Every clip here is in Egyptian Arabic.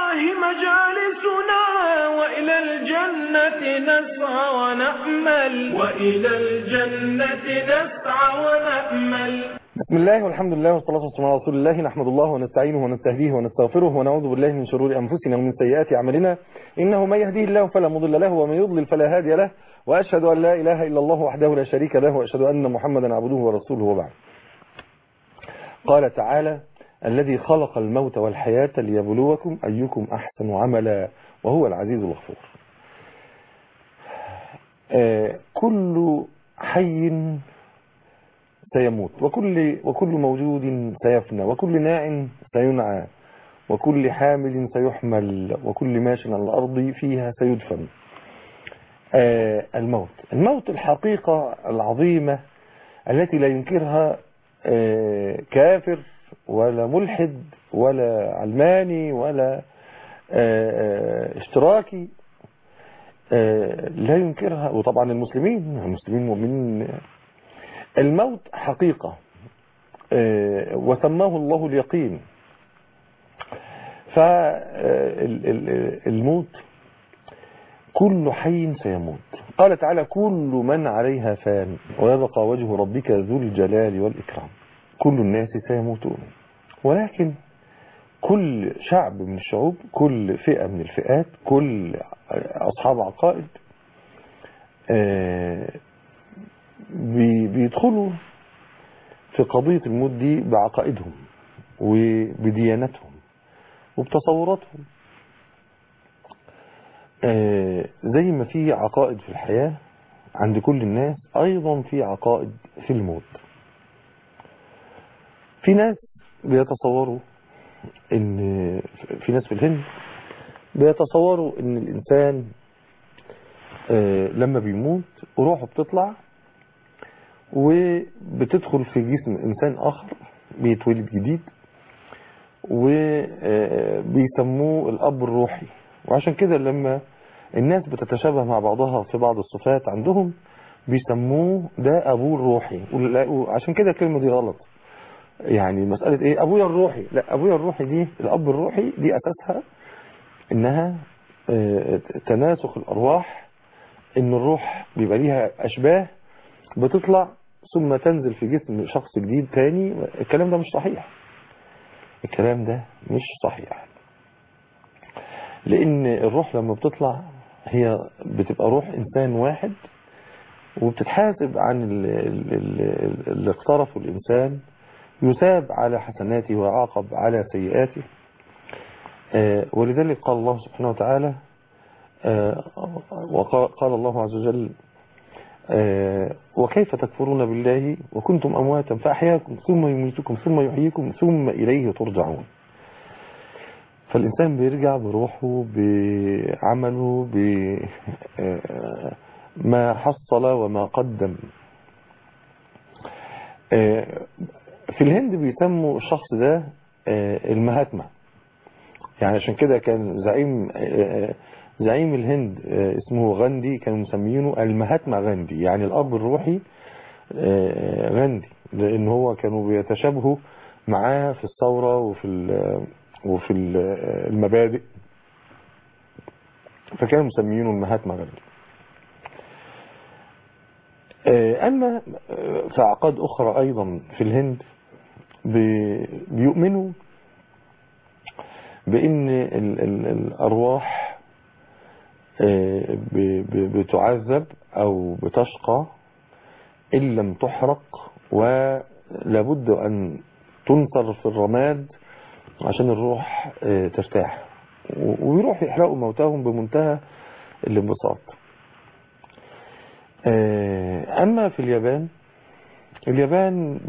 الله مجالسنا وإلى الجنة نسعى ونأمل وإلى الجنة نسعى ونأمل بسم الله والحمد لله والصلاة والسلام على رسول الله نحمد الله ونستعينه ونستهديه ونستغفره ونعوذ بالله من شرور أنفسنا ومن سيئات أعمالنا إنه من يهديه الله فلا مضل له ومن يضلل فلا هادي له وأشهد أن لا إله إلا الله وحده لا شريك له وأشهد أن محمدا عبده ورسوله وبعد قال تعالى الذي خلق الموت والحياة ليبلوكم أيكم أحسن عملا وهو العزيز الغفور آه كل حي سيموت وكل, وكل موجود سيفنى وكل ناع سينعى وكل حامل سيحمل وكل ماش على الأرض فيها سيدفن آه الموت الموت الحقيقة العظيمة التي لا ينكرها آه كافر ولا ملحد ولا علماني ولا آه اشتراكي لا ينكرها وطبعا المسلمين المسلمين مؤمنين الموت حقيقة وسماه الله اليقين فالموت كل حي سيموت قال تعالى كل من عليها فان ويبقى وجه ربك ذو الجلال والإكرام كل الناس سيموتون ولكن كل شعب من الشعوب كل فئة من الفئات كل أصحاب عقائد بيدخلوا في قضية الموت دي بعقائدهم وبديانتهم وبتصوراتهم زي ما في عقائد في الحياة عند كل الناس أيضا في عقائد في الموت في ناس بيتصوروا ان في ناس في الهند بيتصوروا ان الانسان لما بيموت روحه بتطلع وبتدخل في جسم انسان اخر بيتولد جديد وبيسموه الاب الروحي وعشان كده لما الناس بتتشابه مع بعضها في بعض الصفات عندهم بيسموه ده ابوه الروحي وعشان كده الكلمه دي غلط يعني مسألة ايه ابويا الروحي لا ابويا الروحي دي الاب الروحي دي اساسها انها اه تناسخ الارواح ان الروح بيبقى ليها اشباه بتطلع ثم تنزل في جسم شخص جديد تاني الكلام ده مش صحيح الكلام ده مش صحيح لان الروح لما بتطلع هي بتبقى روح انسان واحد وبتتحاسب عن اللي اقترفه الانسان يثاب على حسناته ويعاقب على سيئاته ولذلك قال الله سبحانه وتعالى وقال الله عز وجل وكيف تكفرون بالله وكنتم أمواتا فأحياكم ثم يميتكم ثم يحييكم ثم إليه ترجعون فالإنسان بيرجع بروحه بعمله بما حصل وما قدم في الهند بيسموا الشخص ده المهاتما يعني عشان كده كان زعيم زعيم الهند اسمه غاندي كانوا مسمينه المهاتما غاندي يعني الاب الروحي غاندي لان هو كانوا بيتشابهوا معاه في الثورة وفي وفي المبادئ فكانوا مسمينه المهاتما غاندي اما في اعقاد اخرى ايضا في الهند بيؤمنوا بان ال ال الارواح بتعذب او بتشقى ان لم تحرق ولابد ان تنثر في الرماد عشان الروح ترتاح ويروح يحرقوا موتاهم بمنتهى الانبساط اما في اليابان اليابان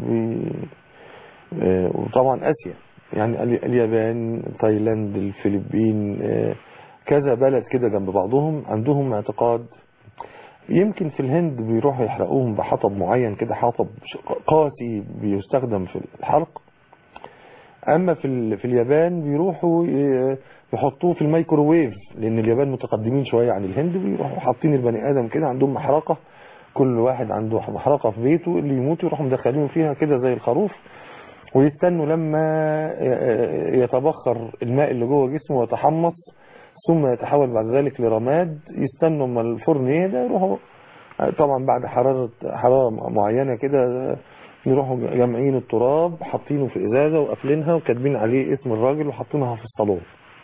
وطبعا اسيا يعني اليابان تايلاند الفلبين كذا بلد كده جنب بعضهم عندهم اعتقاد يمكن في الهند بيروحوا يحرقوهم بحطب معين كده حطب قاسي بيستخدم في الحرق اما في في اليابان بيروحوا يحطوه في الميكروويف لان اليابان متقدمين شوية عن الهند بيروحوا حاطين البني ادم كده عندهم محرقة كل واحد عنده محرقة في بيته اللي يموت يروحوا مدخلينه فيها كده زي الخروف ويستنوا لما يتبخر الماء اللي جوه جسمه ويتحمص ثم يتحول بعد ذلك لرماد يستنوا اما الفرن يهدى يروحوا طبعا بعد حرارة حرارة معينة كده يروحوا جامعين التراب حاطينه في ازازة وقافلينها وكاتبين عليه اسم الراجل وحاطينها في الصالون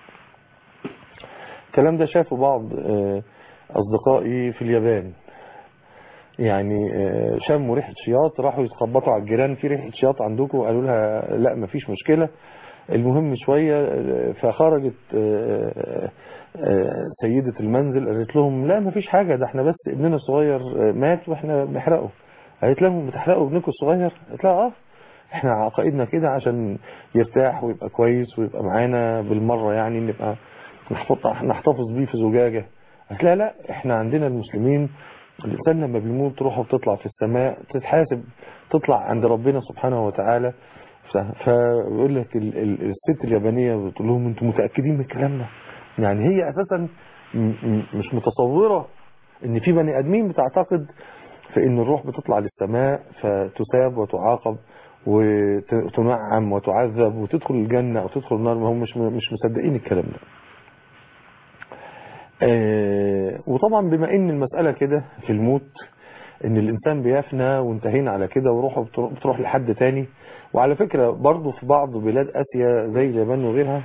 الكلام ده شافه بعض اصدقائي في اليابان يعني شموا ريحة شياط راحوا يتخبطوا على الجيران في ريحة شياط عندكم قالوا لها لا مفيش مشكلة المهم شوية فخرجت سيدة المنزل قالت لهم لا مفيش حاجة ده احنا بس ابننا الصغير مات واحنا بنحرقه قالت لهم بتحرقوا ابنكم الصغير قالت لها اه احنا عقائدنا كده عشان يرتاح ويبقى كويس ويبقى معانا بالمرة يعني نبقى نحتفظ بيه في زجاجة قالت لها لا احنا عندنا المسلمين الإنسان لما بيموت روحه بتطلع في السماء تتحاسب تطلع عند ربنا سبحانه وتعالى فبيقول لك الست اليابانية بتقول لهم انتم متأكدين من الكلام ده يعني هي أساسا مش متصورة ان في بني ادمين بتعتقد في ان الروح بتطلع للسماء فتساب وتعاقب وتنعم وتعذب وتدخل الجنة او تدخل النار ما هم مش مش مصدقين الكلام ده آه وطبعا بما ان المسألة كده في الموت ان الانسان بيفنى وانتهينا على كده وروحه بتروح لحد تاني وعلى فكرة برضه في بعض بلاد اسيا زي اليابان وغيرها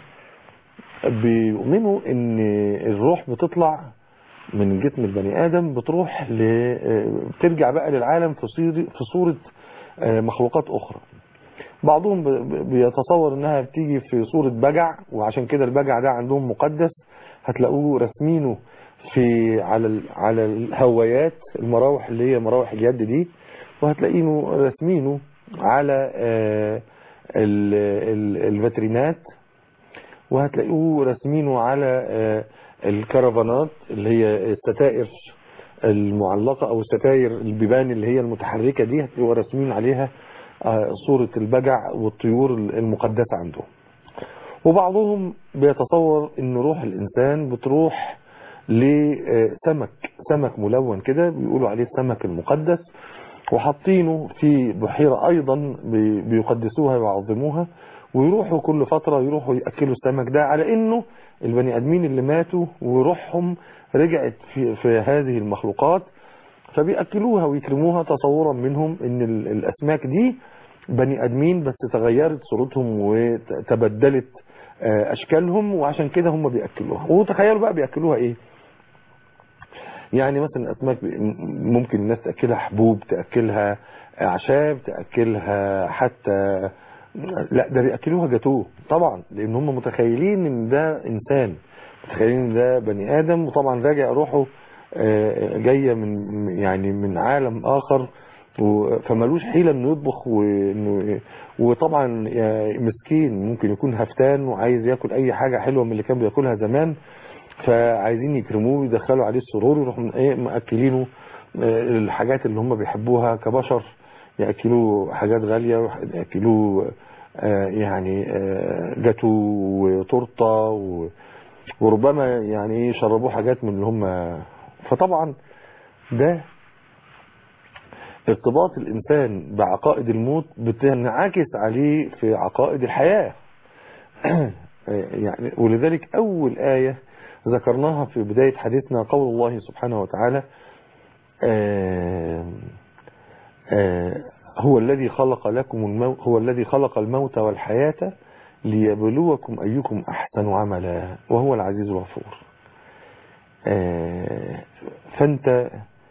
بيؤمنوا ان الروح بتطلع من جسم البني ادم بتروح ل... بترجع بقى للعالم في صورة في صورة مخلوقات اخرى بعضهم بيتصور انها بتيجي في صورة بجع وعشان كده البجع ده عندهم مقدس هتلاقوه رسمينه في على ال... على الهوايات المراوح اللي هي مراوح اليد دي وهتلاقينه رسمينه على ال... ال... الفاترينات وهتلاقوه رسمينه على الكرفانات اللي هي الستائر المعلقة او الستائر البيبان اللي هي المتحركة دي هتلاقوا رسمين عليها صورة البجع والطيور المقدسة عندهم وبعضهم بيتصور ان روح الانسان بتروح لسمك سمك ملون كده بيقولوا عليه السمك المقدس وحاطينه في بحيرة ايضا بيقدسوها ويعظموها ويروحوا كل فترة يروحوا يأكلوا السمك ده على انه البني ادمين اللي ماتوا وروحهم رجعت في, في هذه المخلوقات فبيأكلوها ويكرموها تصورا منهم ان الاسماك دي بني ادمين بس تغيرت صورتهم وتبدلت اشكالهم وعشان كده هم بيأكلوها وتخيلوا بقى بيأكلوها ايه يعني مثلا الاسماك ممكن الناس تأكلها حبوب تأكلها اعشاب تأكلها حتى لا ده بيأكلوها جاتوه طبعا لان هم متخيلين ان ده انسان متخيلين ان ده بني ادم وطبعا راجع روحه جاية من يعني من عالم اخر فمالوش حيلة انه يطبخ وانه وطبعا مسكين ممكن يكون هفتان وعايز ياكل اي حاجة حلوة من اللي كان بياكلها زمان فعايزين يكرموه ويدخلوا عليه السرور ويروحوا ايه مأكلينه الحاجات اللي هم بيحبوها كبشر يأكلوه حاجات غالية يأكلوه يعني جاتو وتورته وربما يعني يشربوه حاجات من اللي هم فطبعا ده ارتباط الإنسان بعقائد الموت بتنعكس عليه في عقائد الحياة يعني ولذلك أول آية ذكرناها في بداية حديثنا قول الله سبحانه وتعالى آآ آآ هو الذي خلق لكم الموت هو الذي خلق الموت والحياة ليبلوكم أيكم أحسن عملا وهو العزيز الغفور فأنت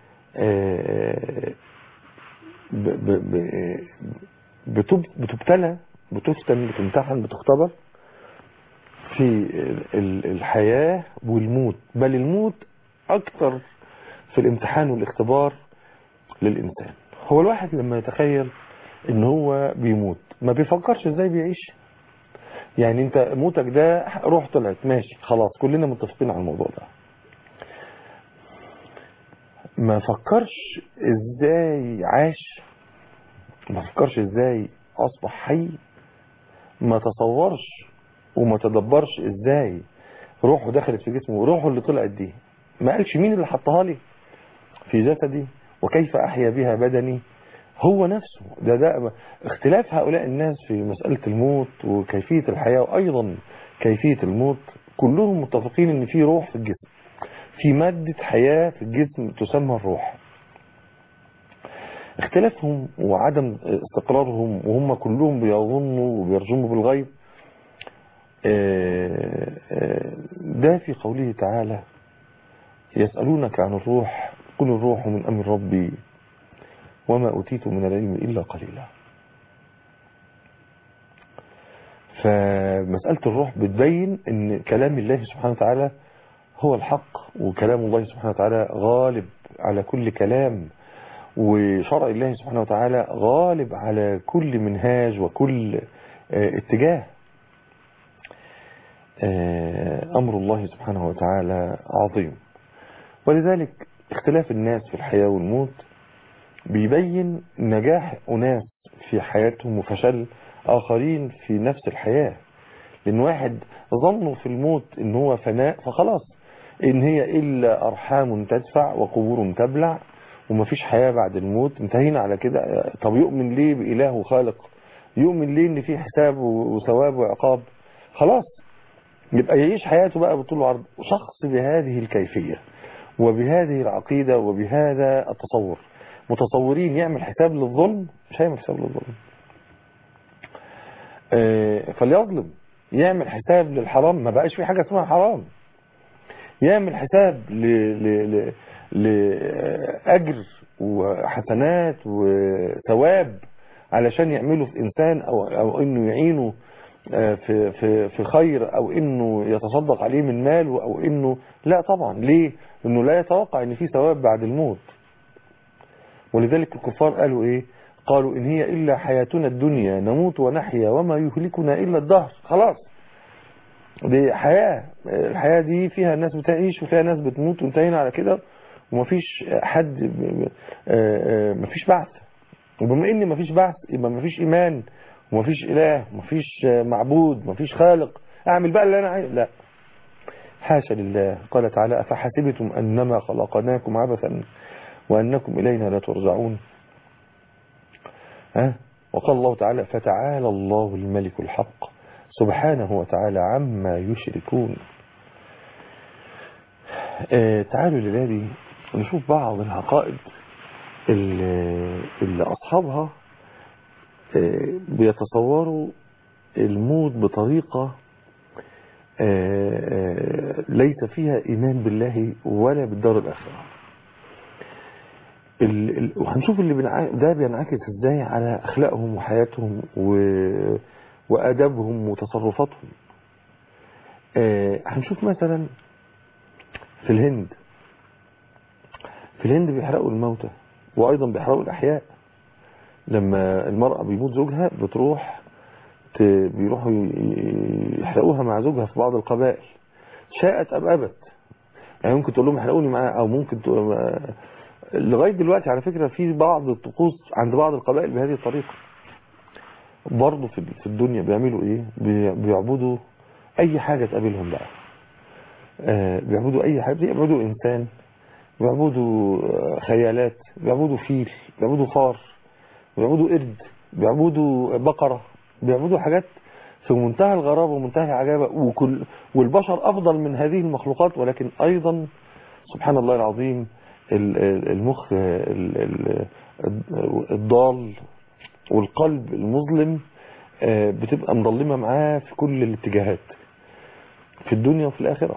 بتبتلى بتفتن بتمتحن بتختبر في الحياة والموت بل الموت أكثر في الامتحان والاختبار للإنسان هو الواحد لما يتخيل ان هو بيموت ما بيفكرش ازاي بيعيش يعني انت موتك ده روح طلعت ماشي خلاص كلنا متفقين على الموضوع ده ما فكرش ازاي عاش ما فكرش ازاي اصبح حي ما تصورش وما تدبرش ازاي روحه دخلت في جسمه وروحه اللي طلعت دي ما قالش مين اللي حطها لي في جسدي وكيف احيا بها بدني هو نفسه ده ده اختلاف هؤلاء الناس في مسألة الموت وكيفية الحياة وأيضا كيفية الموت كلهم متفقين ان في روح في الجسم في مادة حياة في الجسم تسمى الروح اختلافهم وعدم استقرارهم وهم كلهم بيظنوا وبيرجموا بالغيب ده في قوله تعالى يسألونك عن الروح قل الروح من أمر ربي وما أوتيت من العلم إلا قليلا فمسألة الروح بتبين ان كلام الله سبحانه وتعالى هو الحق وكلام الله سبحانه وتعالى غالب على كل كلام وشرع الله سبحانه وتعالى غالب على كل منهاج وكل اتجاه أمر الله سبحانه وتعالى عظيم ولذلك اختلاف الناس في الحياة والموت بيبين نجاح أناس في حياتهم وفشل آخرين في نفس الحياة لأن واحد ظنوا في الموت إن هو فناء فخلاص إن هي إلا أرحام تدفع وقبور تبلع ومفيش حياة بعد الموت انتهينا على كده طب يؤمن ليه بإله وخالق يؤمن ليه إن في حساب وثواب وعقاب خلاص يبقى يعيش حياته بقى بطول وعرض شخص بهذه الكيفية وبهذه العقيدة وبهذا التصور متصورين يعمل حساب للظلم مش هيعمل حساب للظلم فليظلم يعمل حساب للحرام ما بقاش في حاجة اسمها حرام يعمل حساب ل... ل... ل... لأجر وحسنات وثواب علشان يعمله في إنسان أو, أو إنه يعينه في, في, في خير أو إنه يتصدق عليه من ماله أو إنه لا طبعا ليه إنه لا يتوقع إن في ثواب بعد الموت ولذلك الكفار قالوا إيه قالوا إن هي إلا حياتنا الدنيا نموت ونحيا وما يهلكنا إلا الدهر خلاص دي حياة الحياة دي فيها ناس بتعيش وفيها ناس بتموت وانتهينا على كده ومفيش حد مفيش بعث وبما ان مفيش بعث يبقى مفيش ايمان ومفيش اله ومفيش معبود ومفيش خالق اعمل بقى اللي انا عايز لا حاشا لله قال تعالى افحسبتم انما خلقناكم عبثا وانكم الينا لا ترجعون ها وقال الله تعالى فتعالى الله الملك الحق سبحانه وتعالى عما يشركون آه تعالوا لله نشوف بعض العقائد اللي, اللي أصحابها آه بيتصوروا الموت بطريقة آه ليس فيها إيمان بالله ولا بالدار الآخرة وهنشوف اللي بنع... ده بينعكس ازاي على اخلاقهم وحياتهم و... وادابهم وتصرفاتهم آه هنشوف مثلا في الهند في الهند بيحرقوا الموتى وايضا بيحرقوا الاحياء لما المرأة بيموت زوجها بتروح ت... بيروحوا يحرقوها مع زوجها في بعض القبائل شاءت ام ابت يعني ممكن تقول لهم احرقوني معاه او ممكن تقول لغاية دلوقتي على فكرة في بعض الطقوس عند بعض القبائل بهذه الطريقة برضه في الدنيا بيعملوا ايه بيعبدوا اي حاجة تقابلهم بقى آه بيعبدوا اي حاجة بيعبدوا انسان بيعبدوا خيالات بيعبدوا فيل بيعبدوا فار بيعبدوا قرد بيعبدوا بقرة بيعبدوا حاجات في منتهى الغرابة ومنتهى العجابة وكل والبشر افضل من هذه المخلوقات ولكن ايضا سبحان الله العظيم المخ الضال والقلب المظلم بتبقى مظلمة معاه في كل الاتجاهات في الدنيا وفي الآخرة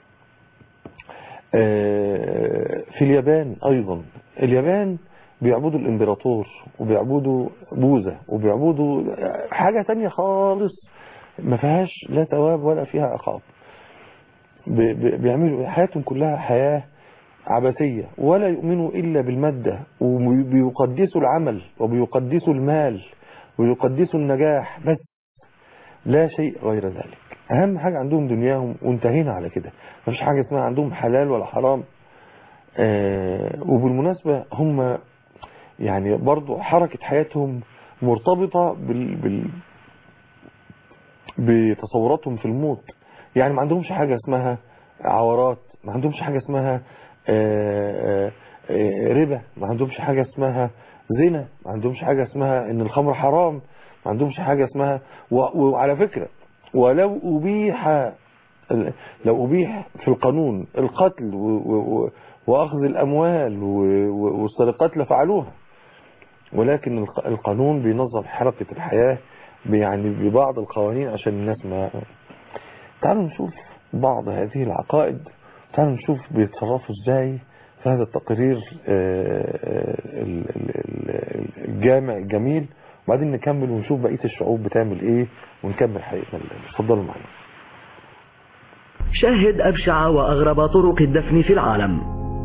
في اليابان أيضا اليابان بيعبدوا الامبراطور وبيعبدوا بوذا وبيعبدوا حاجة تانية خالص ما فيهاش لا ثواب ولا فيها عقاب بيعملوا حياتهم كلها حياة عبثية ولا يؤمنوا إلا بالمادة وبيقدسوا العمل وبيقدسوا المال ويقدسوا النجاح بس لا شيء غير ذلك أهم حاجة عندهم دنياهم وانتهينا على كده مفيش حاجة اسمها عندهم حلال ولا حرام آه وبالمناسبة هم يعني برضو حركة حياتهم مرتبطة بال بال بتصوراتهم في الموت يعني ما عندهمش حاجة اسمها عورات ما عندهمش حاجة اسمها آآ آآ ربا ما عندهمش حاجة اسمها زنا ما عندهمش حاجة اسمها ان الخمر حرام ما عندهمش حاجة اسمها و... وعلى فكرة ولو أبيح لو أبيح في القانون القتل و... و... وأخذ الأموال و... و... والسرقات لفعلوها ولكن الق- القانون بينظم حركة الحياة يعني ببعض القوانين عشان الناس ما تعالوا نشوف بعض هذه العقائد تعالوا نشوف بيتصرفوا ازاي في هذا التقرير آه، آه، ال- ال- ال- الجامع الجميل وبعدين نكمل ونشوف بقية الشعوب بتعمل ايه ونكمل حقيقة اتفضلوا معنا شاهد أبشع وأغرب طرق الدفن في العالم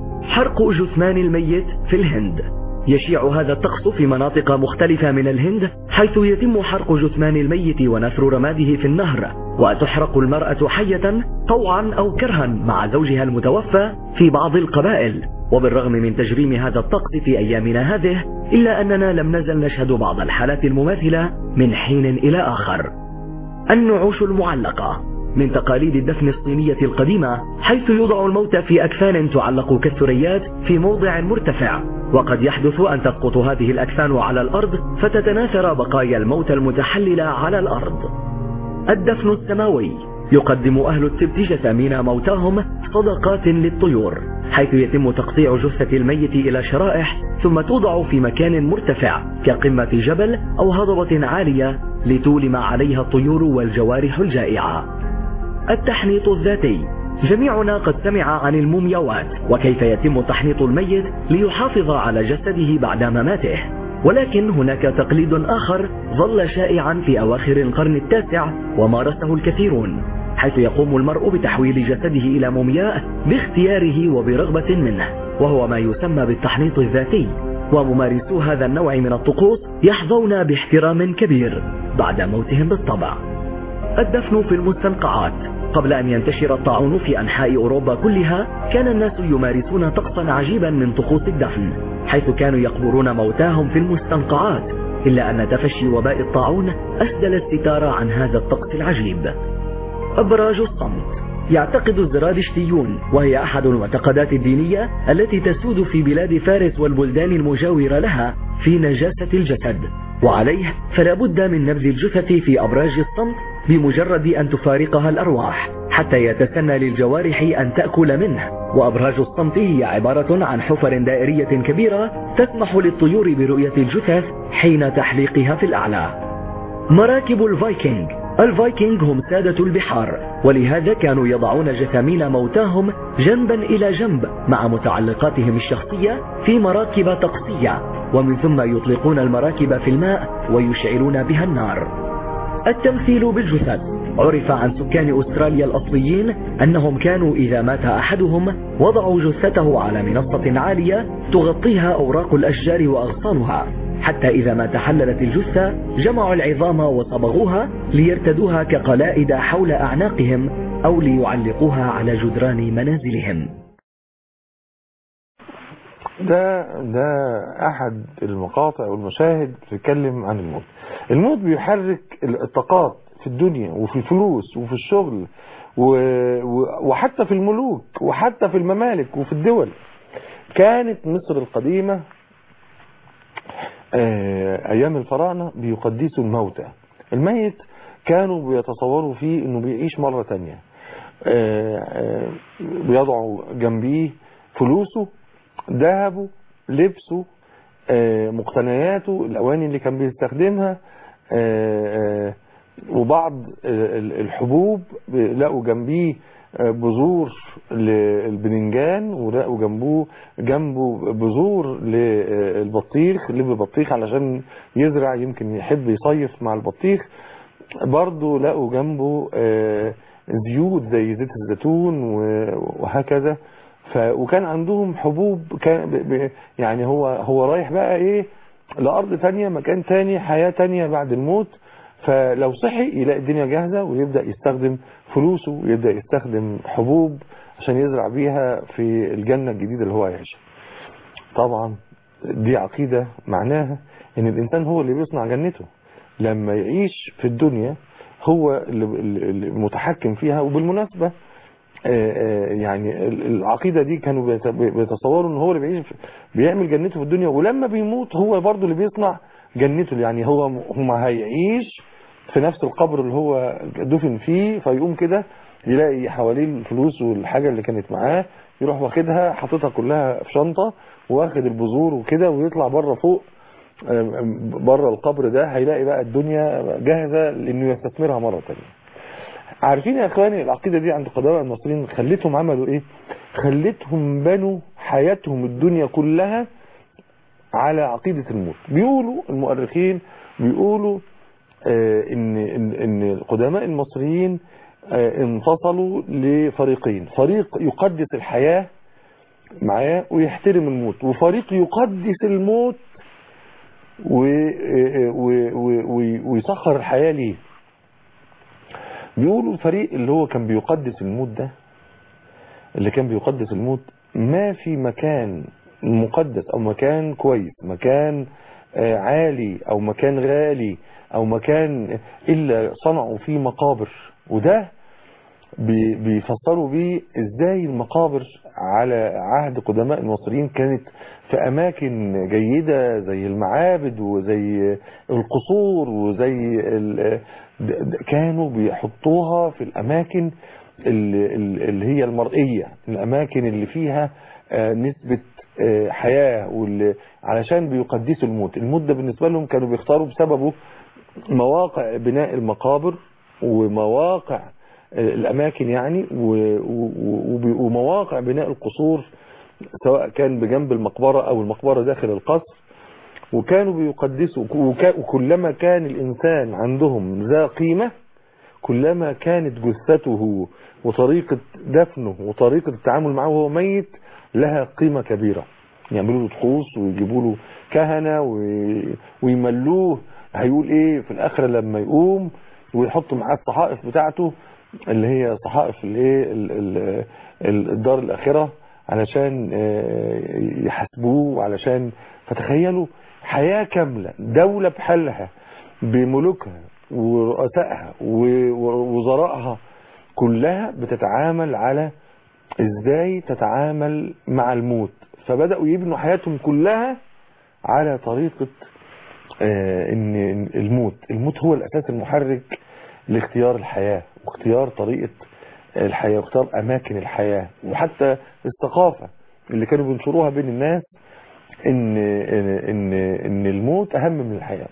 حرق جثمان الميت في الهند يشيع هذا الطقس في مناطق مختلفة من الهند حيث يتم حرق جثمان الميت ونثر رماده في النهر وتحرق المرأة حية طوعا أو كرها مع زوجها المتوفى في بعض القبائل وبالرغم من تجريم هذا الطقس في أيامنا هذه إلا أننا لم نزل نشهد بعض الحالات المماثلة من حين إلى آخر النعوش المعلقة من تقاليد الدفن الصينية القديمة حيث يوضع الموت في أكفان تعلق كالثريات في موضع مرتفع وقد يحدث أن تسقط هذه الأكفان على الأرض فتتناثر بقايا الموت المتحللة على الأرض الدفن السماوي يقدم أهل السبت جثامين موتاهم صدقات للطيور حيث يتم تقطيع جثة الميت إلى شرائح ثم توضع في مكان مرتفع كقمة جبل أو هضبة عالية لتولم عليها الطيور والجوارح الجائعة التحنيط الذاتي جميعنا قد سمع عن المومياوات وكيف يتم تحنيط الميت ليحافظ على جسده بعد مماته ولكن هناك تقليد آخر ظل شائعا في أواخر القرن التاسع ومارسه الكثيرون حيث يقوم المرء بتحويل جسده إلى مومياء باختياره وبرغبة منه وهو ما يسمى بالتحنيط الذاتي وممارسو هذا النوع من الطقوس يحظون باحترام كبير بعد موتهم بالطبع الدفن في المستنقعات قبل أن ينتشر الطاعون في أنحاء أوروبا كلها كان الناس يمارسون طقسا عجيبا من طقوس الدفن حيث كانوا يقبرون موتاهم في المستنقعات إلا أن تفشي وباء الطاعون أسدل الستار عن هذا الطقس العجيب أبراج الصمت يعتقد الزرادشتيون وهي أحد المعتقدات الدينية التي تسود في بلاد فارس والبلدان المجاورة لها في نجاسة الجسد وعليه فلا بد من نبذ الجثث في أبراج الصمت بمجرد أن تفارقها الأرواح حتى يتسنى للجوارح أن تأكل منه وأبراج الصمت هي عبارة عن حفر دائرية كبيرة تسمح للطيور برؤية الجثث حين تحليقها في الأعلى مراكب الفايكنج الفايكنج هم سادة البحار ولهذا كانوا يضعون جثامين موتاهم جنبا إلى جنب مع متعلقاتهم الشخصية في مراكب طقسية ومن ثم يطلقون المراكب في الماء ويشعلون بها النار التمثيل بالجثث عرف عن سكان أستراليا الأصليين أنهم كانوا إذا مات أحدهم وضعوا جثته على منصة عالية تغطيها أوراق الأشجار وأغصانها حتى إذا ما تحللت الجثة جمعوا العظام وصبغوها ليرتدوها كقلائد حول أعناقهم أو ليعلقوها على جدران منازلهم ده ده احد المقاطع والمشاهد بتتكلم عن الموت الموت بيحرك الطاقات في الدنيا وفي الفلوس وفي الشغل و... و... وحتى في الملوك وحتى في الممالك وفي الدول كانت مصر القديمة آه، ايام الفراعنة بيقدسوا الموتى الميت كانوا بيتصوروا فيه انه بيعيش مرة تانية آه، آه، بيضعوا جنبيه فلوسه ذهبه لبسه آه، مقتنياته الاواني اللي كان بيستخدمها آه، آه، وبعض آه، الحبوب لقوا جنبيه آه، بذور للبننجان ولقوا جنبه جنبه بذور للبطيخ لب بطيخ علشان يزرع يمكن يحب يصيف مع البطيخ برضه لقوا جنبه آه، زيوت زي زيت الزيتون و- وهكذا ف وكان عندهم حبوب كان ب... ب... يعني هو هو رايح بقى ايه لارض تانية مكان تاني حياة تانية بعد الموت فلو صحي يلاقي الدنيا جاهزة ويبدأ يستخدم فلوسه ويبدأ يستخدم حبوب عشان يزرع بيها في الجنة الجديدة اللي هو يعيشها طبعا دي عقيدة معناها ان الانسان هو اللي بيصنع جنته لما يعيش في الدنيا هو اللي اللي متحكم فيها وبالمناسبة آه، آه، يعني ال- العقيدة دي كانوا بيت- بيتصوروا ان هو اللي بيعيش بيعمل جنته في الدنيا ولما بيموت هو برضه اللي بيصنع جنته يعني هو هم هيعيش في نفس القبر اللي هو دفن فيه فيقوم كده يلاقي حواليه الفلوس والحاجة اللي كانت معاه يروح واخدها حاططها كلها في شنطة واخد البذور وكده ويطلع بره فوق بره القبر ده هيلاقي بقى الدنيا جاهزة لانه يستثمرها مرة تانية عارفين يا اخواني العقيدة دي عند قدماء المصريين خلتهم عملوا ايه خلتهم بنوا حياتهم الدنيا كلها على عقيدة الموت بيقولوا المؤرخين بيقولوا آه ان ان ان القدماء المصريين آه انفصلوا لفريقين فريق يقدس الحياة معاه ويحترم الموت وفريق يقدس الموت و- و- و- و- ويسخر الحياة ليه بيقولوا الفريق اللي هو كان بيقدس الموت ده اللي كان بيقدس الموت ما في مكان مقدس او مكان كويس مكان آه، عالي او مكان غالي او مكان الا صنعوا فيه مقابر وده بي- بيفسروا بيه ازاي المقابر على عهد قدماء المصريين كانت في اماكن جيدة زي المعابد وزي القصور وزي ال- د- د- كانوا بيحطوها في الاماكن اللي, اللي هي المرئية الاماكن اللي فيها آه، نسبة آه، حياة واللي علشان بيقدسوا الموت الموت ده بالنسبة لهم كانوا بيختاروا بسببه مواقع بناء المقابر ومواقع الأماكن يعني و- و- وب- ومواقع بناء القصور سواء كان بجنب المقبرة أو المقبرة داخل القصر وكانوا بيقدسوا وك- وكلما كان الإنسان عندهم ذا قيمة كلما كانت جثته وطريقة دفنه وطريقة التعامل معه وهو ميت لها قيمة كبيرة يعملوا له طقوس ويجيبوا له كهنة وي- ويملوه هيقول ايه في الاخر لما يقوم ويحطوا معاه الصحائف بتاعته اللي هي صحائف الايه ال- ال- ال- الدار الاخره علشان آه، يحاسبوه وعلشان فتخيلوا حياه كامله دوله بحالها بملوكها ورؤسائها و- ووزرائها كلها بتتعامل على ازاي تتعامل مع الموت فبدأوا يبنوا حياتهم كلها على طريقة آه، ان إن الموت الموت هو الاساس المحرك لاختيار الحياة واختيار طريقة الحياة واختيار اماكن الحياة وحتى الثقافة اللي كانوا بينشروها بين الناس ان ان ان, إن الموت اهم من الحياة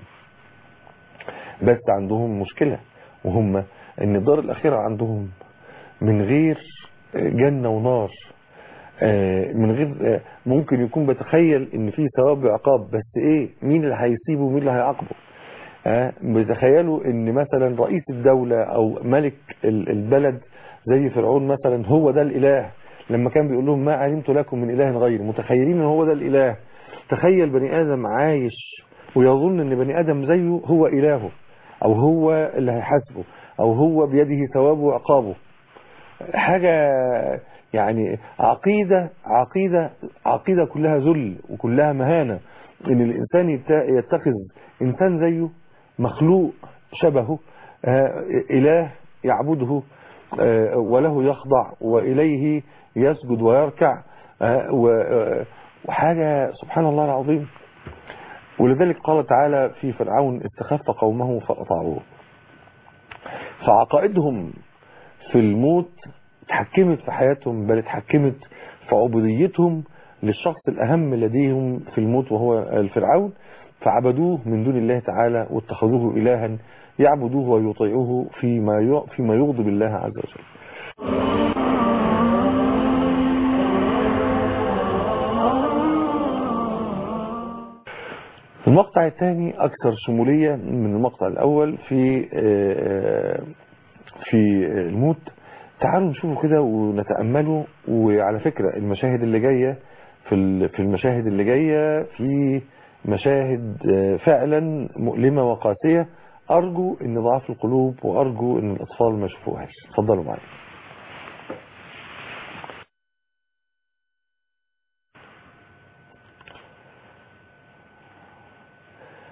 بس عندهم مشكلة وهم ان الدار الاخيرة عندهم من غير جنة ونار آه، من غير آه، ممكن يكون بتخيل ان في ثواب وعقاب بس ايه مين اللي هيسيبه ومين اللي هيعاقبه آه، بيتخيلوا ان مثلا رئيس الدولة او ملك ال- البلد زي فرعون مثلا هو ده الاله لما كان بيقول لهم ما علمت لكم من اله غير متخيلين ان هو ده الاله تخيل بني ادم عايش ويظن ان بني ادم زيه هو الهه او هو اللي هيحاسبه او هو بيده ثوابه وعقابه حاجة يعني عقيدة عقيدة عقيدة كلها ذل وكلها مهانة ان الانسان يت- يتخذ انسان زيه مخلوق شبهه آه، اله يعبده آه، وله يخضع واليه يسجد ويركع آه، و- آه، وحاجة سبحان الله العظيم ولذلك قال تعالى في فرعون استخف قومه فأطاعوه فعقائدهم في الموت اتحكمت في حياتهم بل اتحكمت في عبوديتهم للشخص الأهم لديهم في الموت وهو الفرعون فعبدوه من دون الله تعالى واتخذوه إلها يعبدوه ويطيعوه فيما ي- فيما يغضب الله عز وجل المقطع الثاني أكثر شمولية من المقطع الأول في آه، في الموت تعالوا نشوفه كده ونتأمله وعلى فكرة المشاهد اللي جاية في ال- في المشاهد اللي جاية في مشاهد آه، فعلا مؤلمة وقاسية أرجو إن ضعف القلوب وأرجو إن الأطفال ما يشوفوهاش اتفضلوا معايا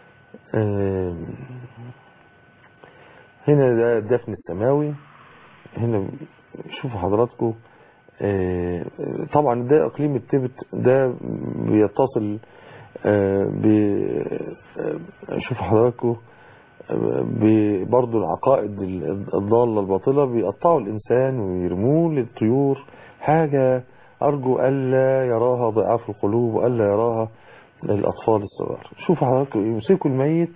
آم، هنا ده الدفن السماوي هنا شوفوا حضراتكم آه، طبعا ده اقليم التبت ده بيتصل آه، ب آه، شوفوا حضراتكم برضه العقائد الضالة الباطلة بيقطعوا الإنسان ويرموه للطيور حاجة أرجو ألا يراها ضعاف القلوب وألا يراها الأطفال الصغار شوفوا حضراتكم يمسكوا الميت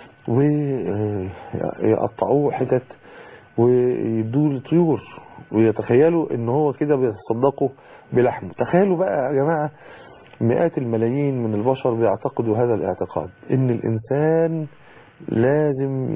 ويقطعوه حتت ويدوه للطيور ويتخيلوا ان هو كده بيتصدقوا بلحمه تخيلوا بقى يا جماعة مئات الملايين من البشر بيعتقدوا هذا الاعتقاد ان الانسان لازم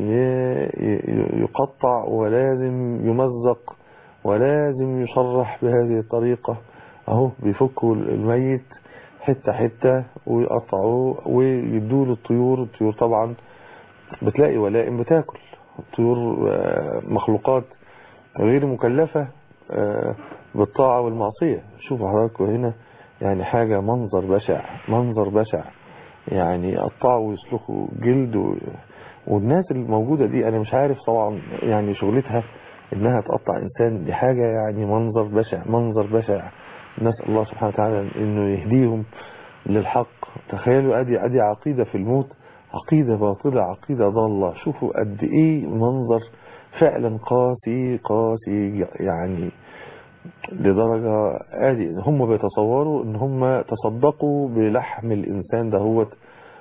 يقطع ولازم يمزق ولازم يشرح بهذه الطريقة اهو بيفكوا الميت حتة حتة ويقطعوه ويدوه للطيور الطيور طبعا بتلاقي ولائم بتاكل الطيور مخلوقات غير مكلفة بالطاعة والمعصية شوفوا حضراتكم هنا يعني حاجة منظر بشع منظر بشع يعني يقطعوا ويسلخوا جلد و... والناس الموجودة دي انا مش عارف طبعا يعني شغلتها انها تقطع انسان دي حاجة يعني منظر بشع منظر بشع نسأل الله سبحانه وتعالى انه يهديهم للحق تخيلوا ادي ادي عقيدة في الموت عقيدة باطلة عقيدة ضالة شوفوا قد ايه منظر فعلا قاسي قاسي يعني لدرجة ادي هم بيتصوروا ان هم تصدقوا بلحم الانسان دهوت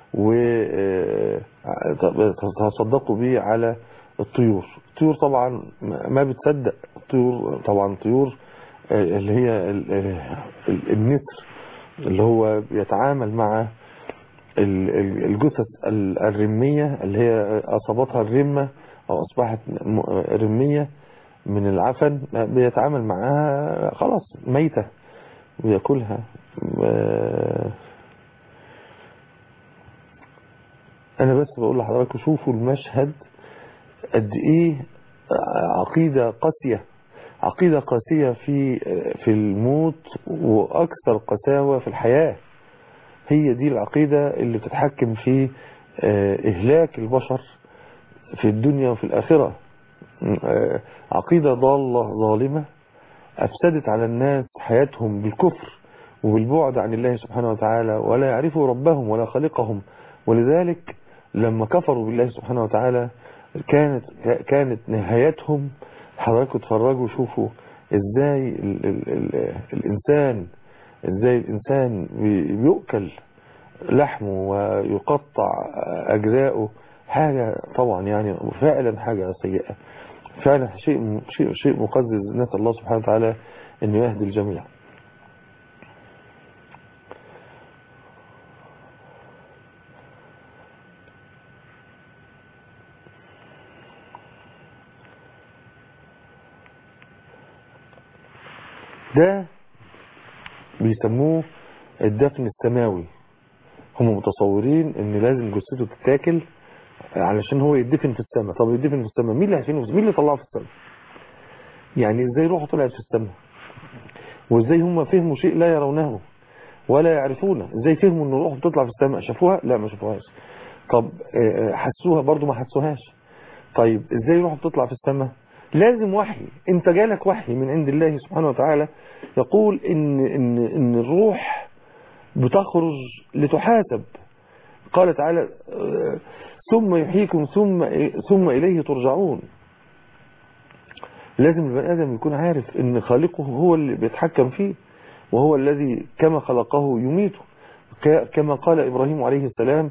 وتصدقوا به على الطيور الطيور طبعا ما بتصدق الطيور طبعا طيور اللي هي النسر اللي هو بيتعامل مع الجثث الرمية اللي هي أصابتها الرمة أو أصبحت رمية من العفن بيتعامل معاها خلاص ميتة ويأكلها أنا بس بقول لحضراتكم شوفوا المشهد قد إيه عقيدة قاسية عقيدة قاسية في في الموت وأكثر قساوة في الحياة هي دي العقيدة اللي بتتحكم في إهلاك البشر في الدنيا وفي الآخرة عقيدة ضالة ظالمة أفسدت على الناس حياتهم بالكفر وبالبعد عن الله سبحانه وتعالى ولا يعرفوا ربهم ولا خالقهم ولذلك لما كفروا بالله سبحانه وتعالى كانت كانت نهايتهم حضراتكم اتفرجوا شوفوا ازاي ال ال ال الانسان ازاي الانسان بيؤكل لحمه ويقطع اجزاؤه حاجة طبعا يعني فعلا حاجة سيئة فعلا شيء شيء شيء مقزز نسأل الله سبحانه وتعالى انه يهدي الجميع ده بيسموه الدفن السماوي هم متصورين ان لازم جثته تتاكل علشان هو يدفن في السماء طب يدفن في السماء مين اللي هيدفنه مين اللي طلعه في السماء يعني ازاي روحه طلعت في السماء وازاي هم فهموا شيء لا يرونه ولا يعرفونه ازاي فهموا ان روحه بتطلع في السماء شافوها لا ما شافوهاش طب حسوها برضو ما حسوهاش طيب ازاي روحه بتطلع في السماء لازم وحي انت جالك وحي من عند الله سبحانه وتعالى يقول ان ان ان الروح بتخرج لتحاسب قال تعالى ثم يحييكم ثم ثم اليه ترجعون لازم البني ادم يكون عارف ان خالقه هو اللي بيتحكم فيه وهو الذي كما خلقه يميته كما قال ابراهيم عليه السلام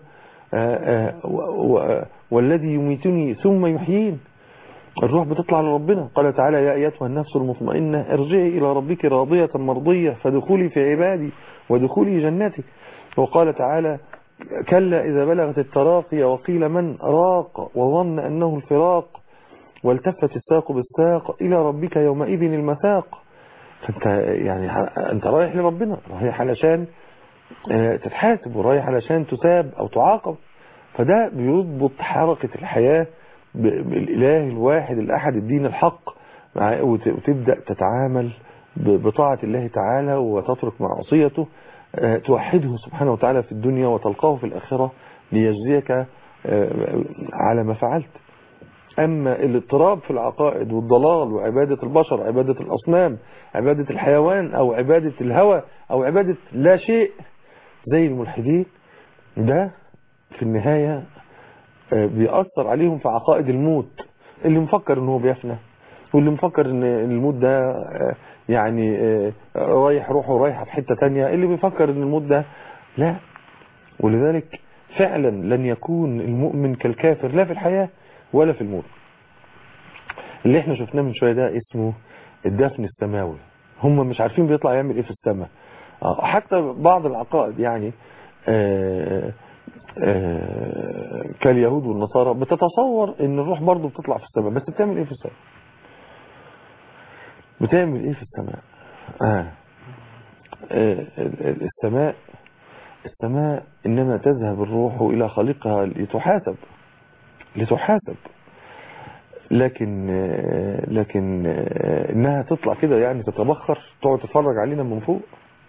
والذي يميتني ثم يحيين الروح بتطلع لربنا قال تعالى يا أيتها النفس المطمئنة ارجعي إلى ربك راضية مرضية فدخولي في عبادي ودخولي جنتي وقال تعالى كلا إذا بلغت التراقي وقيل من راق وظن أنه الفراق والتفت الساق بالساق إلى ربك يومئذ المساق فانت يعني انت رايح لربنا رايح علشان تتحاسب ورايح علشان تساب أو تعاقب فده بيضبط حركة الحياة بالإله الواحد الأحد الدين الحق وتبدأ تتعامل بطاعة الله تعالى وتترك معصيته توحده سبحانه وتعالى في الدنيا وتلقاه في الآخرة ليجزيك على ما فعلت أما الاضطراب في العقائد والضلال وعبادة البشر عبادة الأصنام عبادة الحيوان أو عبادة الهوى أو عبادة لا شيء زي الملحدين ده في النهاية بيأثر عليهم في عقائد الموت اللي مفكر ان هو بيفنى واللي مفكر ان الموت ده يعني رايح روحه رايحة في حتة تانية اللي بيفكر ان الموت ده لا ولذلك فعلا لن يكون المؤمن كالكافر لا في الحياة ولا في الموت اللي احنا شفناه من شوية ده اسمه الدفن السماوي هم مش عارفين بيطلع يعمل ايه في السماء حتى بعض العقائد يعني آآ آآ كاليهود والنصارى بتتصور ان الروح برضه بتطلع في السماء بس بتعمل ايه في السماء بتعمل ايه في السماء آه. آه. السماء السماء انما تذهب الروح الى خالقها لتحاسب لتحاسب لكن لكن انها تطلع كده يعني تتبخر تقعد تتفرج علينا من فوق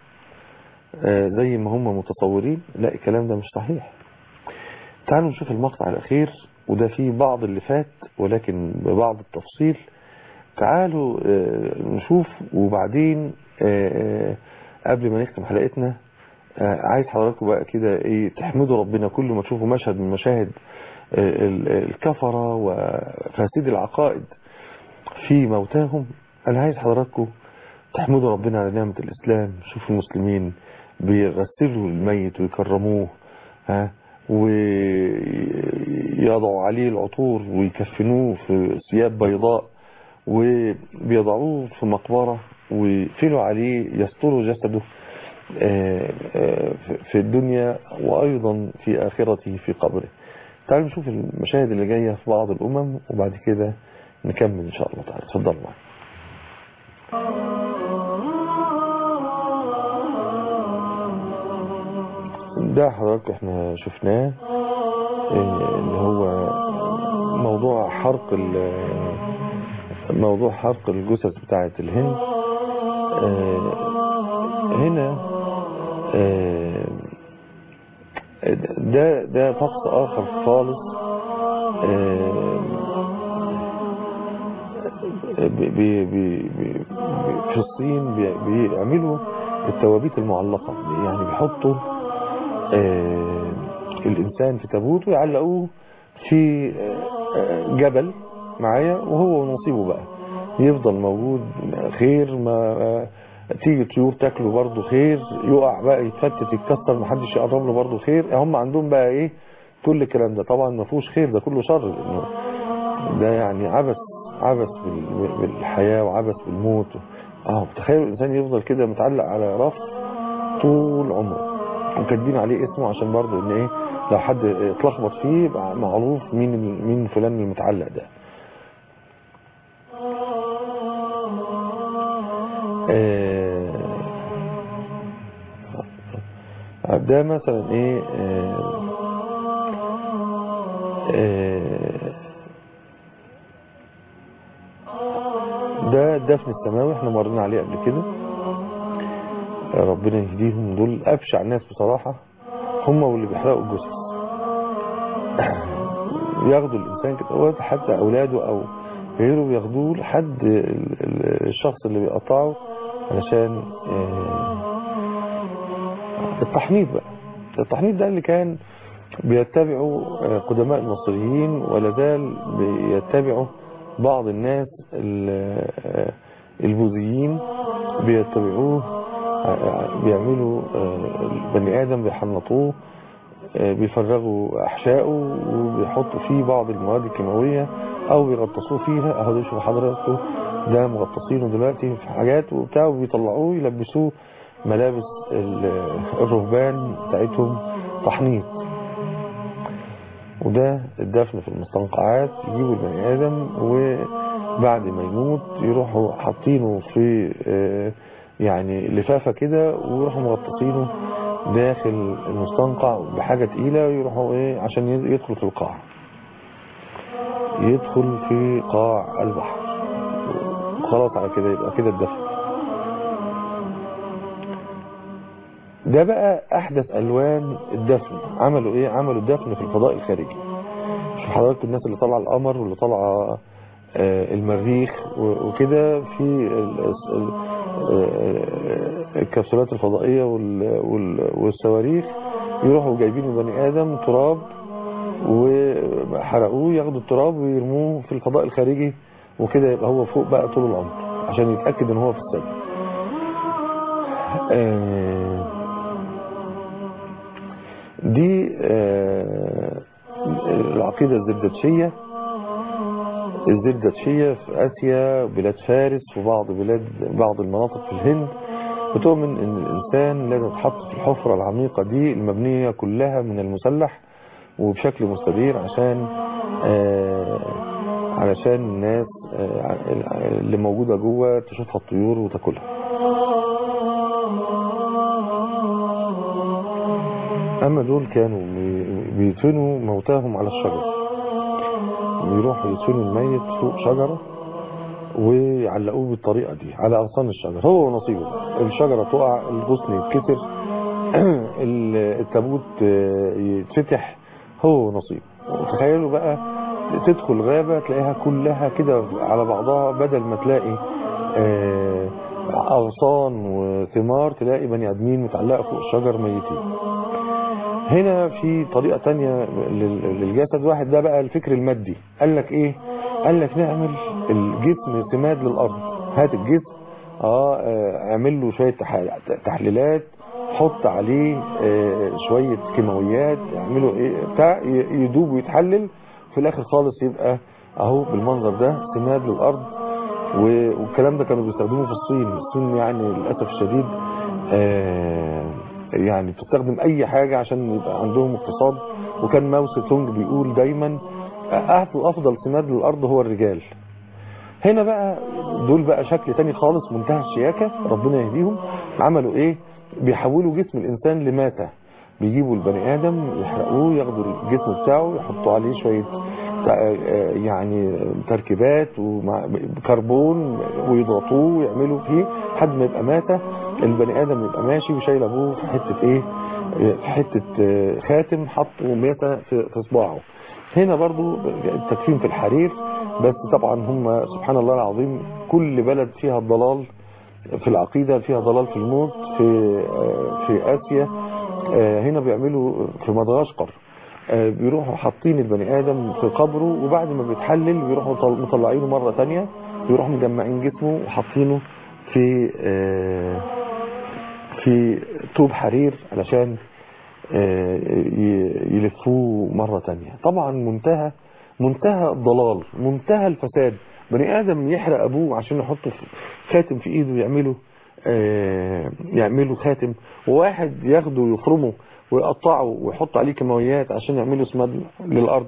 زي ما هم متصورين لا الكلام ده مش صحيح تعالوا نشوف المقطع الاخير وده فيه بعض اللي فات ولكن ببعض التفصيل تعالوا نشوف وبعدين قبل ما نختم حلقتنا عايز حضراتكم بقى كده ايه تحمدوا ربنا كل ما تشوفوا مشهد من مشاهد الكفرة وفاسد العقائد في موتاهم انا عايز حضراتكم تحمدوا ربنا على نعمة الاسلام شوفوا المسلمين بيغسلوا الميت ويكرموه ها ويضعوا عليه العطور ويكفنوه في ثياب بيضاء وبيضعوه في مقبرة ويقفلوا عليه يستروا جسده في الدنيا وأيضا في آخرته في قبره تعالوا نشوف المشاهد اللي جاية في بعض الأمم وبعد كده نكمل إن شاء الله تعالى تفضل معنا ده حضرتك احنا شفناه اللي هو موضوع حرق موضوع حرق الجثث بتاعة الهند هنا ده ده طقس اخر خالص بي بي بي في الصين بيعملوا التوابيت المعلقة يعني بيحطوا الانسان في تابوت ويعلقوه في جبل معايا وهو ونصيبه بقى يفضل موجود خير ما تيجي طيور تاكله برضه خير يقع بقى يتفتت يتكسر محدش يقرب له برضه خير هم عندهم بقى ايه كل الكلام ده طبعا ما فيهوش خير ده كله شر لانه ده يعني عبث عبث بالحياة وعبث بالموت اه تخيل الانسان يفضل كده متعلق على رف طول عمره وكاتبين عليه اسمه عشان برضه ان ايه لو حد اتلخبط فيه يبقى معروف مين مين فلان المتعلق ده آه ده مثلا ايه آه آه ده الدفن السماوي احنا مرينا عليه قبل كده ربنا يهديهم دول ابشع الناس بصراحة هم واللي بيحرقوا الجثث ياخدوا الانسان كده حتى اولاده او غيره بياخدوه لحد الشخص اللي بيقطعه علشان التحنيط بقى التحنيط ده اللي كان بيتبعه قدماء المصريين ولا زال بيتبعه بعض الناس البوذيين بيتبعوه بيعملوا البني آدم بيحنطوه بيفرغوا أحشائه وبيحطوا فيه بعض المواد الكيماوية أو بيغطسوه فيها أهو شوفوا حضراتكم ده مغطسينه دلوقتي في حاجات وبتاع وبيطلعوه يلبسوه ملابس الرهبان بتاعتهم تحنيط وده الدفن في المستنقعات يجيبوا البني آدم وبعد ما يموت يروحوا حاطينه في يعني لفافة كده ويروحوا مغطسينه داخل المستنقع بحاجة تقيلة ويروحوا ايه عشان يدخل في القاع يدخل في قاع البحر خلاص على كده يبقى كده الدفن ده بقى احدث الوان الدفن عملوا ايه عملوا الدفن في الفضاء الخارجي حضراتكم الناس اللي طالعه القمر واللي طالعه آه، المريخ و- وكده في ال- ال- آه، الكبسولات الفضائية وال- وال- والصواريخ يروحوا جايبين البني آدم تراب وحرقوه ياخدوا التراب ويرموه في الفضاء الخارجي وكده يبقى هو فوق بقى طول العمر عشان يتأكد ان هو في السماء آه، دي آه، العقيدة الزردشية الزردشية في آسيا بلاد فارس وبعض بلاد بعض المناطق في الهند بتؤمن ان الانسان لازم يتحط في الحفرة العميقة دي المبنية كلها من المسلح وبشكل مستدير عشان آه علشان الناس آه اللي موجودة جوه تشوفها الطيور وتاكلها اما دول كانوا بي- بيدفنوا موتاهم على الشجر بيروحوا يدفنوا الميت فوق شجرة ويعلقوه بالطريقة دي على أغصان الشجر هو ونصيبه الشجرة تقع الغصن يتكسر ال- التابوت آه، يتفتح هو ونصيبه تخيلوا بقى تدخل غابة تلاقيها كلها كده على بعضها بدل ما تلاقي آه، أغصان وثمار تلاقي بني آدمين متعلقة فوق الشجر ميتين هنا في طريقة تانية لل- للجسد واحد ده بقى الفكر المادي قال لك ايه قال لك نعمل الجسم سماد للارض هات الجسم اه آه، اعمل له شوية تح- تحليلات حط عليه آه، شوية كيماويات اعمله ايه بتاع ي- يدوب ويتحلل في الاخر خالص يبقى اهو بالمنظر ده سماد للارض و- والكلام ده كانوا بيستخدموه في الصين الصين يعني للاسف الشديد آه، يعني بتستخدم اي حاجة عشان يبقى عندهم اقتصاد وكان ماو سي تونج بيقول دايما أعطوا افضل سماد للارض هو الرجال هنا بقى دول بقى شكل تاني خالص منتهى الشياكة ربنا يهديهم عملوا ايه بيحولوا جسم الانسان لماتة بيجيبوا البني ادم يحرقوه ياخدوا الجسم بتاعه يحطوا عليه شوية تع- يعني تركيبات وكربون ويضغطوه ويعملوا فيه لحد ما يبقى ماتة البني ادم يبقى ماشي وشايل ابوه في حتة ايه في حتة آه، خاتم حطه ميتة في في صباعه هنا برضو التدفين في الحرير بس طبعا هم سبحان الله العظيم كل بلد فيها الضلال في العقيدة فيها ضلال في الموت في آه، في آسيا آه، هنا بيعملوا في مدغشقر آه، بيروحوا حاطين البني آدم في قبره وبعد ما بيتحلل بيروحوا طل- مطلعينه مرة تانية بيروحوا مجمعين جسمه وحاطينه في آه، في طوب حرير علشان آه، ي- يلفوه مرة تانية طبعا منتهى منتهى الضلال منتهى الفساد بني آدم يحرق أبوه عشان يحطه في خاتم في إيده يعمله آه، يعمله خاتم وواحد ياخده ويخرمه ويقطعه ويحط عليه كيماويات عشان يعمله سماد للأرض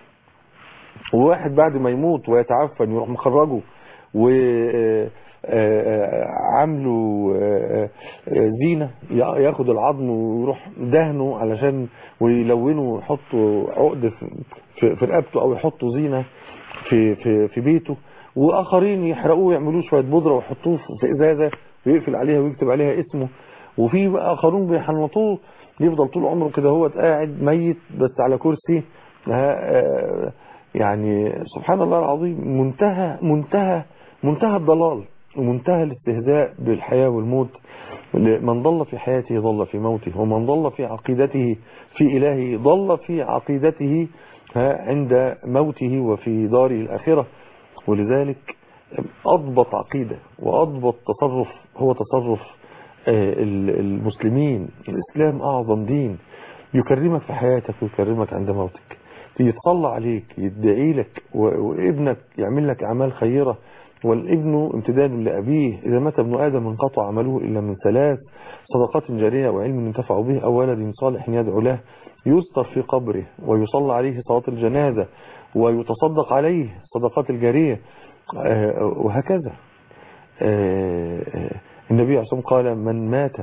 وواحد بعد ما يموت ويتعفن يروح مخرجه و آه، آه، عامله آه، آه، زينة يا- ياخد العظم ويروح دهنه علشان ويلونه ويحطه عقد في- في في رقبته او يحطوا زينة في في في بيته واخرين يحرقوه يعملوه شوية بودرة ويحطوه في ازازة ويقفل عليها ويكتب عليها اسمه وفي بقى اخرون بيحنطوه يفضل طول عمره كده هو قاعد ميت بس على كرسي ها، آه، يعني سبحان الله العظيم منتهى منتهى منتهى الضلال ومنتهى الاستهزاء بالحياة والموت من ضل في حياته ضل في موته ومن ضل في عقيدته في إلهه ضل في عقيدته ها، عند موته وفي داره الآخرة ولذلك أضبط عقيدة وأضبط تصرف هو تصرف آه، ال- المسلمين الإسلام أعظم دين يكرمك في حياتك ويكرمك عند موتك يتصلى عليك يدعي لك و- وابنك يعمل لك أعمال خيرة والابن امتداد لأبيه إذا مات ابن آدم انقطع عمله إلا من ثلاث صدقات جارية وعلم ينتفع به أو ولد صالح يدعو له يستر في قبره ويصلى عليه صلاة الجنازة ويتصدق عليه صدقات الجارية آه، وهكذا آه، آه، النبي عليه الصلاة والسلام قال من مات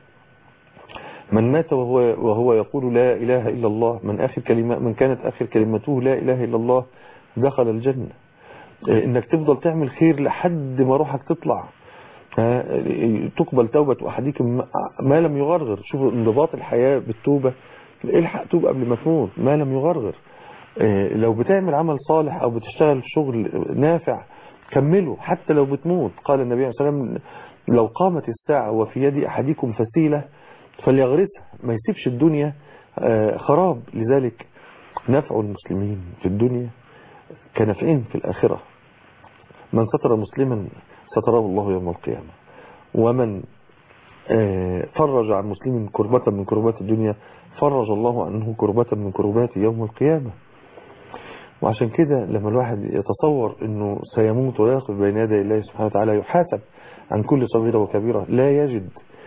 من مات وهو وهو يقول لا إله إلا الله من آخر كلمة من كانت آخر كلمته لا إله إلا الله دخل الجنة آه، إنك تفضل تعمل خير لحد ما روحك تطلع ها، تقبل توبة أحدكم ما لم يغرغر شوفوا انضباط الحياة بالتوبة الحق توب قبل ما تموت ما لم يغرغر آه، لو بتعمل عمل صالح او بتشتغل شغل نافع كمله حتى لو بتموت قال النبي عليه الصلاة والسلام لو قامت الساعة وفي يد أحدكم فسيلة فليغرسها ما يسيبش الدنيا آه، خراب لذلك نفع المسلمين في الدنيا كنفعين في الآخرة من ستر مسلما ستره الله يوم القيامة ومن آه، فرج عن مسلم كربة من كربات الدنيا فرج الله عنه كربة من كربات يوم القيامة وعشان كده لما الواحد يتصور انه سيموت ويقف بين يدي الله سبحانه وتعالى يحاسب عن كل صغيرة وكبيرة لا يجد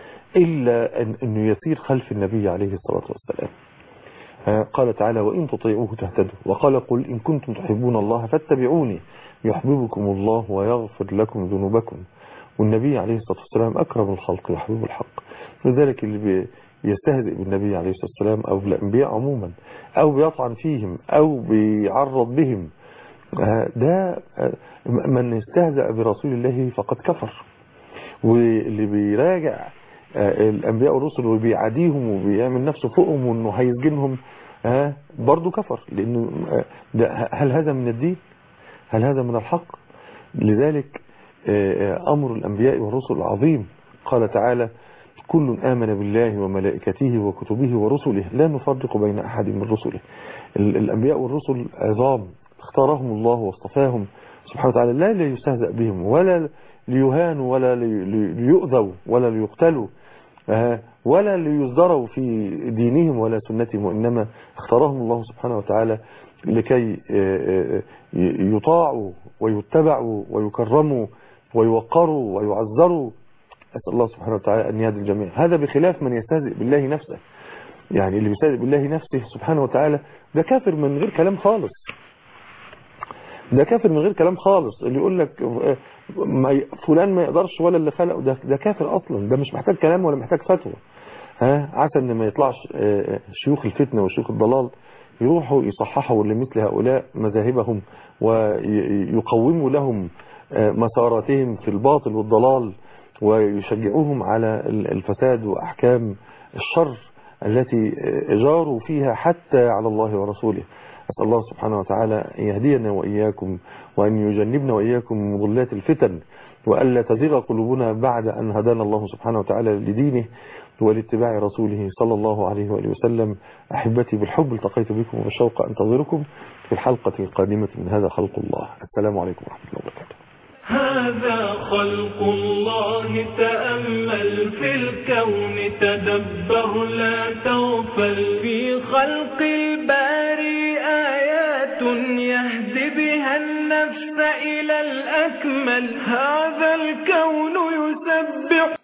إلا أن أنه يسير خلف النبي عليه الصلاة والسلام آه، قال تعالى وإن تطيعوه تهتدوا وقال قل إن كنتم تحبون الله فاتبعوني يحببكم الله ويغفر لكم ذنوبكم والنبي عليه الصلاة والسلام أكرم الخلق يحبب الحق لذلك اللي بي- يستهزئ بالنبي عليه الصلاة والسلام أو بالأنبياء عموما أو بيطعن فيهم أو بيعرض بهم آه، ده آه، من استهزأ برسول الله فقد كفر واللي بيراجع آه، الأنبياء والرسل وبيعاديهم وبيعمل نفسه فوقهم وإنه هيسجنهم آه، برضه كفر لأنه آه، ده هل هذا من الدين؟ هل هذا من الحق؟ لذلك آه، آه، أمر الأنبياء والرسل عظيم قال تعالى كل آمن بالله وملائكته وكتبه ورسله لا نفرق بين أحد من رسله ال- الأنبياء والرسل عظام اختارهم الله واصطفاهم سبحانه وتعالى لا ليستهزأ بهم ولا ليهانوا ولا لي- لي- ليؤذوا ولا ليقتلوا آه، ولا ليصدروا في دينهم ولا سنتهم وإنما اختارهم الله سبحانه وتعالى لكي آه، آه، ي- يطاعوا ويتبعوا ويكرموا ويوقروا ويعذروا أسأل الله سبحانه وتعالى أن يهدي الجميع هذا بخلاف من يستهزئ بالله نفسه يعني اللي بيستهزئ بالله نفسه سبحانه وتعالى ده كافر من غير كلام خالص ده كافر من غير كلام خالص اللي يقول لك آه، ما ي- فلان ما يقدرش ولا اللي خلقه ده ده كافر اصلا ده مش محتاج كلام ولا محتاج فتوى ها عسى ان ما يطلعش آه، شيوخ الفتنه وشيوخ الضلال يروحوا يصححوا لمثل هؤلاء مذاهبهم ويقوموا لهم آه، مساراتهم في الباطل والضلال ويشجعوهم على ال- الفساد واحكام الشر التي آه، جاروا فيها حتى على الله ورسوله أسأل الله سبحانه وتعالى أن يهدينا وإياكم وأن يجنبنا وإياكم من مضلات الفتن وألا تزيغ قلوبنا بعد أن هدانا الله سبحانه وتعالى لدينه ولاتباع رسوله صلى الله عليه وآله وسلم أحبتي بالحب التقيت بكم وبالشوق أنتظركم في الحلقة القادمة من هذا خلق الله السلام عليكم ورحمة الله وبركاته هذا خلق الله تأمل في الكون تدبر لا تغفل في خلق الباري آيات يهدي بها النفس إلى الأكمل هذا الكون